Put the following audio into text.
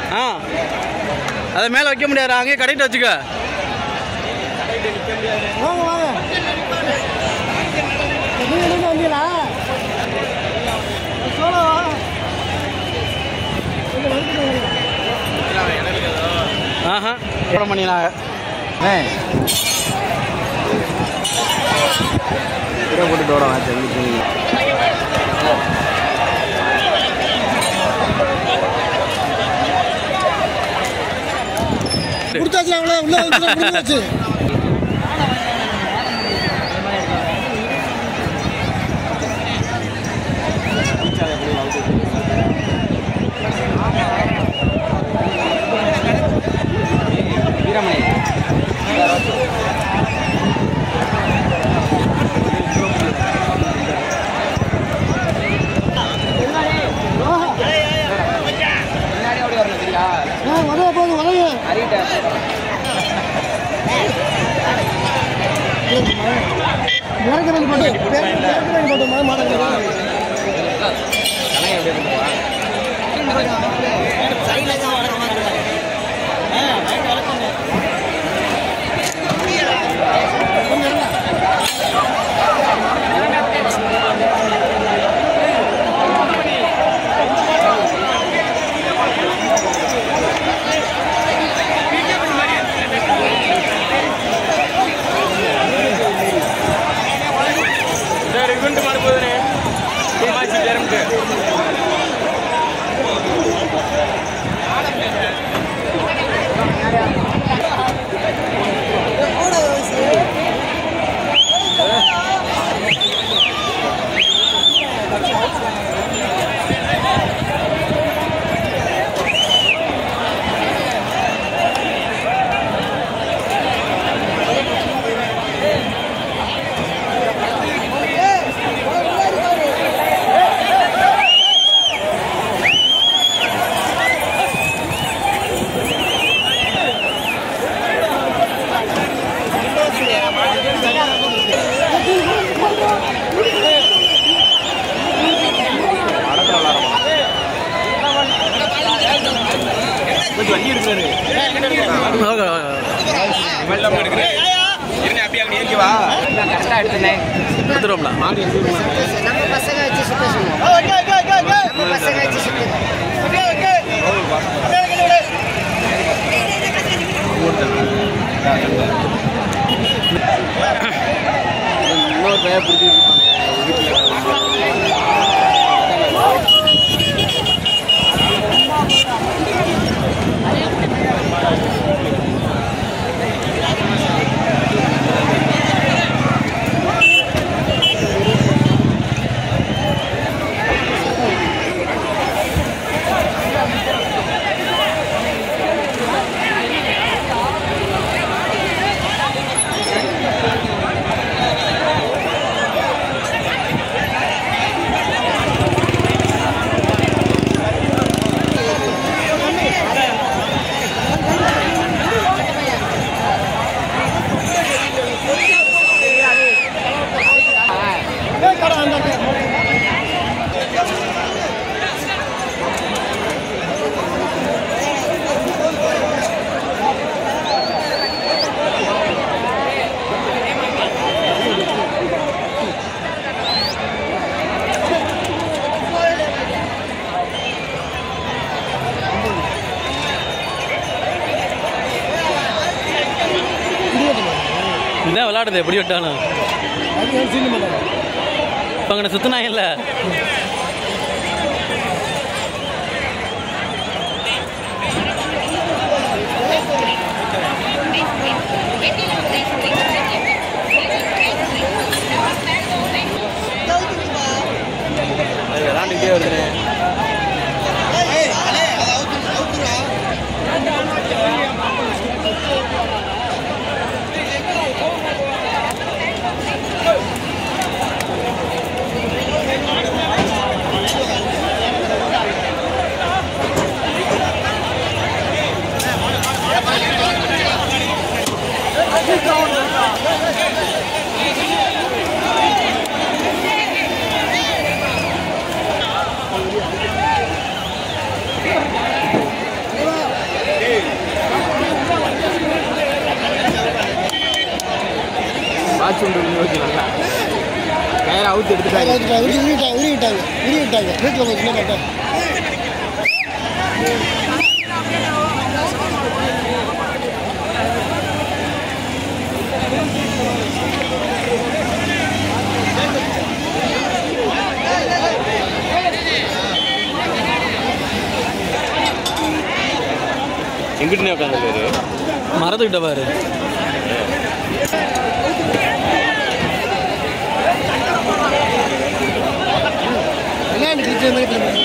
ஆ அதை மேலே வைக்க முடியாது அங்கேயே கடைட்டு வச்சுக்க வாங்க வாங்க நீங்க நீங்க வந்தீங்களா சோழவா ஆஹா போட பண்ணினாங்க போட்டு ஓட வாங்க கொடுத்தாச்சு அவங்கள உள்ள வந்து கொடுத்தாச்சு வீரமணி முன்னாடி ஓடி வரணும் சரியா ஆ உதவ போகுது உதவு மிளகு ரெண்டு போட்டு மிளகு ரெண்டு போட்டு மாட மாட்டேங்கிறேன் கணக்கு எப்படி இருக்குவா சரி குண்டு மாடு போதுனே மாசி பேரம்ட்டு கொஞ்சம் வண்டி எடுக்கிறாரு இருங்க அப்படியே அப்படி ஏறி வா கரெக்டாக எடுத்துனேன் எடுத்துருவோம்ல மாடு எடுத்து நம்ம பசங்க வச்சு சுத்த சொல்லுவோம் நம்ம பசங்க வச்சு சுத்த இன்னொரு பையன் பிடிச்சி இதான் விளையாடுது எப்படி விட்டாலும் அது ஏன் சீனி மாட்டாங்க இப்போ அங்கே சுத்தினாங்க இல்லை விளாண்டுக்கிட்டே வருதுண்ணே ஆ மீன் சுண்டு விழுந்து நல்லா கயிறு அவுத்து எடுத்துட்டாங்க உருவி உருவிட்டாங்க உருவிட்டாங்க உருவிட்டாங்க வீட்டில் போய் என்ன கேட்டேன் எங்கிட்டே உட்காந்துருக்காரு மரத்துக்கிட்ட பாரு விளையாண்டு கிழிச்ச மாதிரி பண்ணுங்க